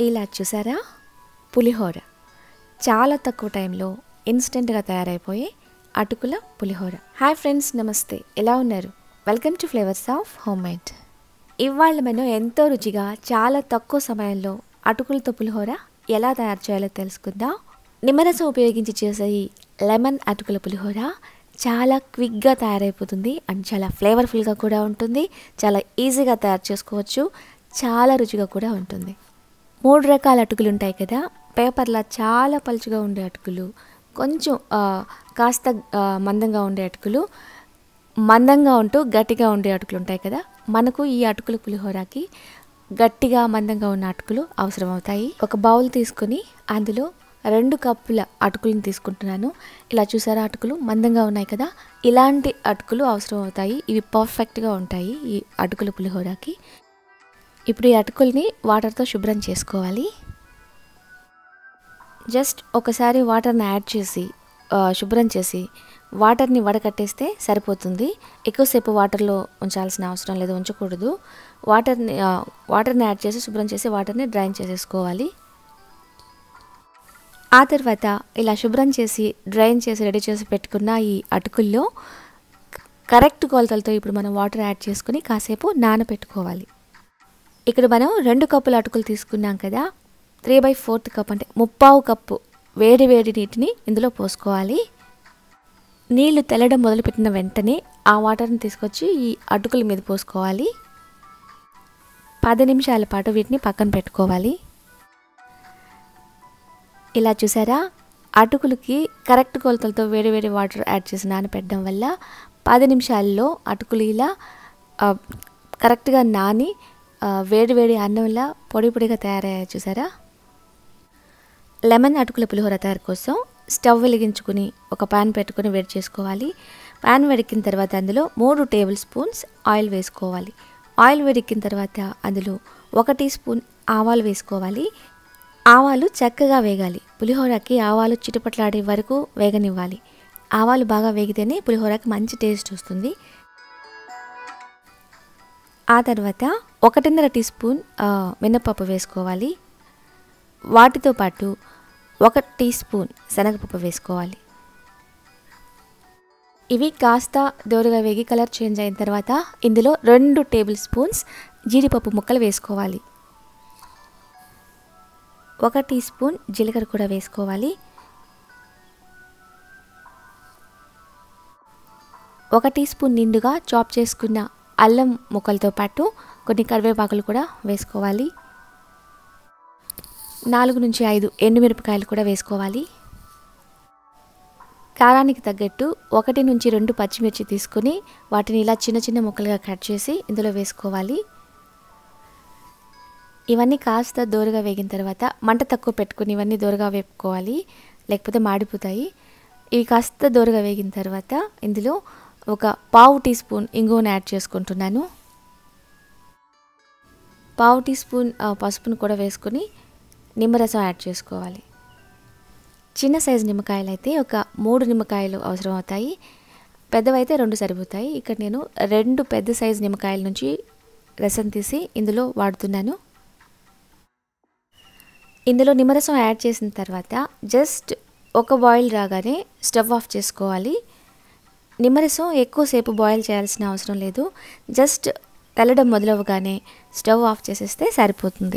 ఇలా చూసారా పులిహోర చాలా తక్కువ టైంలో ఇన్స్టెంట్గా తయారైపోయే అటుకుల పులిహోర హాయ్ ఫ్రెండ్స్ నమస్తే ఎలా ఉన్నారు welcome to flavours of home made ఇవాళ మనం ఎంతో రుచిగా చాలా తక్కువ సమయంలో అటుకులతో పులిహోర ఎలా తయారు చేయాలో తెలుసుకుందాం నిమ్మరసం ఉపయోగించి చేసే ఈ లెమన్ అటుకుల పులిహోర చాలా క్విక్గా తయారైపోతుంది అండ్ చాలా ఫ్లేవర్ఫుల్గా కూడా ఉంటుంది చాలా ఈజీగా తయారు చేసుకోవచ్చు చాలా రుచిగా కూడా ఉంటుంది మూడు రకాల అటుకులు ఉంటాయి కదా పేపర్లా చాలా పలుచగా ఉండే అటుకులు కొంచెం ఆ, కాస్త ఆ, మందంగా ఉండే అటుకులు మందంగా ఉంటూ గట్టిగా ఉండే అటుకులు ఉంటాయి కదా మనకు ఈ అటుకుల పులిహోరకి గట్టిగా మందంగా ఉన్న అటుకులు అవసరం అవుతాయి ఒక బౌల్ తీసుకుని అందులో రెండు కప్పుల అటుకులను తీసుకుంటున్నాను ఇలా చూసారా అటుకులు మందంగా ఉన్నాయి కదా ఇలాంటి అటుకులు అవసరం అవుతాయి ఇవి పర్ఫెక్ట్గా ఉంటాయి ఈ అటుకుల పులిహోరకి ఇప్పుడు ఈ అటుకుల్ని వాటర్తో శుభ్రం చేసుకోవాలి జస్ట్ ఒకసారి వాటర్ని యాడ్ చేసి ఆ, శుభ్రం చేసి వాటర్ని వడకట్టేస్తే సరిపోతుంది ఎక్కువసేపు వాటర్లో ఉంచాల్సిన అవసరం లేదు ఉంచకూడదు వాటర్ని ఆ, వాటర్ని యాడ్ చేసి శుభ్రం చేసి వాటర్ని డ్రైన్ చేసేసుకోవాలి ఆ తర్వాత ఇలా శుభ్రం చేసి డ్రైన్ చేసి రెడీ చేసి పెట్టుకున్న ఈ అటుకుల్లో కరెక్ట్ కొలతలతో ఇప్పుడు మనం వాటర్ యాడ్ చేసుకుని కాసేపు నానబెట్టుకోవాలి ఇక్కడ మనం రెండు కప్పుల అటుకులు తీసుకున్నాం కదా త్రీ బై ఫోర్త్ కప్ అంటే ముప్పావు కప్పు వేడి వేడి నీటిని ఇందులో పోసుకోవాలి నీళ్లు తెల్లడం మొదలుపెట్టిన వెంటనే ఆ వాటర్ని తీసుకొచ్చి ఈ అటుకుల మీద పోసుకోవాలి పది నిమిషాల పాటు వీటిని పక్కన పెట్టుకోవాలి ఇలా చూసారా అటుకులకి కరెక్ట్ కొలతలతో వేడి వేడి వాటర్ యాడ్ చేసి నానపెట్టడం వల్ల పది నిమిషాల్లో అటుకులు ఇలా ఆ, కరెక్ట్గా నాని ఆ, వేడి వేడి అన్నంలా పొడి పొడిగా తయారయ్యాయి చూసారా లెమన్ అటుకుల పులిహోర తయారు కోసం స్టవ్ వెలిగించుకుని ఒక పాన్ పెట్టుకుని వేడి చేసుకోవాలి పాన్ వేడెక్కిన తర్వాత అందులో మూడు టేబుల్ స్పూన్స్ ఆయిల్ వేసుకోవాలి ఆయిల్ వేడెక్కిన తర్వాత అందులో ఒక టీ స్పూన్ ఆవాలు వేసుకోవాలి ఆవాలు చక్కగా వేగాలి పులిహోరకి ఆవాలు చిటపట్లాడే వరకు వేగనివ్వాలి ఆవాలు బాగా వేగితేనే పులిహోరకి మంచి టేస్ట్ వస్తుంది ఆ తర్వాత ఒకటిన్నర టీ స్పూన్ ఆ, మినప్పప్పు వేసుకోవాలి వాటితో పాటు ఒక టీ స్పూన్ శనగపప్పు వేసుకోవాలి ఇవి కాస్త దోరగా వేగి కలర్ చేంజ్ అయిన తర్వాత ఇందులో రెండు టేబుల్ స్పూన్స్ జీడిపప్పు ముక్కలు వేసుకోవాలి ఒక టీ స్పూన్ జీలకర్ర కూడా వేసుకోవాలి ఒక టీ స్పూన్ నిండుగా చాప్ చేసుకున్న అల్లం ముక్కలతో పాటు కొన్ని కరివేపాకులు కూడా వేసుకోవాలి నాలుగు నుంచి ఐదు ఎండుమిరపకాయలు కూడా వేసుకోవాలి కారానికి తగ్గట్టు ఒకటి నుంచి రెండు పచ్చిమిర్చి తీసుకుని వాటిని ఇలా చిన్న చిన్న ముక్కలుగా కట్ చేసి ఇందులో వేసుకోవాలి ఇవన్నీ కాస్త దూరగా వేగిన తర్వాత మంట తక్కువ పెట్టుకుని ఇవన్నీ దూరగా వేపుకోవాలి లేకపోతే మాడిపోతాయి ఇవి కాస్త దూరగా వేగిన తర్వాత ఇందులో ఒక పావు టీ స్పూన్ ఇంగువను యాడ్ చేసుకుంటున్నాను పావు టీ స్పూన్ ఆ, పసుపును కూడా వేసుకొని నిమ్మరసం యాడ్ చేసుకోవాలి చిన్న సైజు నిమ్మకాయలు అయితే ఒక మూడు నిమ్మకాయలు అవసరం అవుతాయి పెద్దవైతే రెండు సరిపోతాయి ఇక్కడ నేను రెండు పెద్ద సైజు నిమ్మకాయల నుంచి రసం తీసి ఇందులో వాడుతున్నాను ఇందులో నిమ్మరసం యాడ్ చేసిన తర్వాత జస్ట్ ఒక బాయిల్ రాగానే స్టవ్ ఆఫ్ చేసుకోవాలి నిమ్మరసం ఎక్కువసేపు బాయిల్ చేయాల్సిన అవసరం లేదు జస్ట్ తెల్లడం మొదలవగానే స్టవ్ ఆఫ్ చేసేస్తే సరిపోతుంది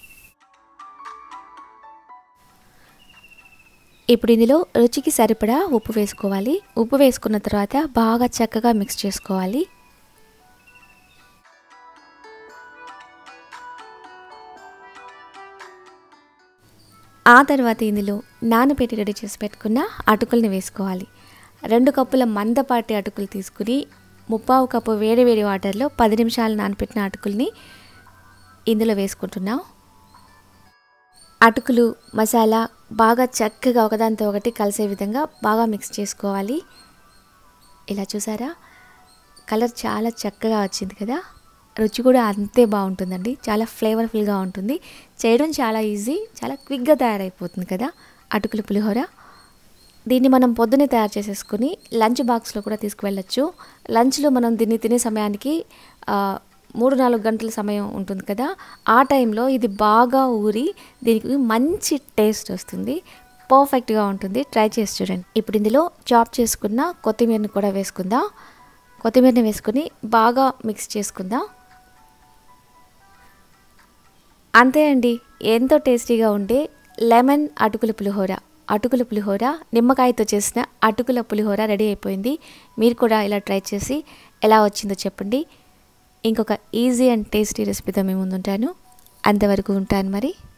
ఇప్పుడు ఇందులో రుచికి సరిపడా ఉప్పు వేసుకోవాలి ఉప్పు వేసుకున్న తర్వాత బాగా చక్కగా మిక్స్ చేసుకోవాలి ఆ తర్వాత ఇందులో నానబెట్టి రెడీ చేసి పెట్టుకున్న అటుకుల్ని వేసుకోవాలి రెండు కప్పుల మందపాటి అటుకులు తీసుకుని ముప్పావు కప్పు వేడి వేడి వాటర్లో పది నిమిషాలు నానబెట్టిన అటుకుల్ని ఇందులో వేసుకుంటున్నాం అటుకులు మసాలా బాగా చక్కగా ఒకదానితో ఒకటి కలిసే విధంగా బాగా మిక్స్ చేసుకోవాలి ఇలా చూసారా కలర్ చాలా చక్కగా వచ్చింది కదా రుచి కూడా అంతే బాగుంటుందండి చాలా ఫ్లేవర్ఫుల్గా ఉంటుంది చేయడం చాలా ఈజీ చాలా క్విక్గా తయారైపోతుంది కదా అటుకుల పులిహోర దీన్ని మనం పొద్దునే తయారు చేసేసుకుని లంచ్ బాక్స్లో కూడా తీసుకువెళ్ళచ్చు లంచ్లో మనం దీన్ని తినే సమయానికి ఆ, మూడు నాలుగు గంటల సమయం ఉంటుంది కదా ఆ టైంలో ఇది బాగా ఊరి దీనికి మంచి టేస్ట్ వస్తుంది పర్ఫెక్ట్గా ఉంటుంది ట్రై చేసి చూడండి ఇప్పుడు ఇందులో చాప్ చేసుకున్న కొత్తిమీరని కూడా వేసుకుందాం కొత్తిమీరని వేసుకుని బాగా మిక్స్ చేసుకుందాం అంతే అండి ఎంతో టేస్టీగా ఉండే లెమన్ అటుకుల పులిహోర అటుకుల పులిహోర నిమ్మకాయతో చేసిన అటుకుల పులిహోర రెడీ అయిపోయింది మీరు కూడా ఇలా ట్రై చేసి ఎలా వచ్చిందో చెప్పండి ఇంకొక ఈజీ అండ్ టేస్టీ రెసిపీతో మేము ముందుంటాను అంతవరకు ఉంటాను మరి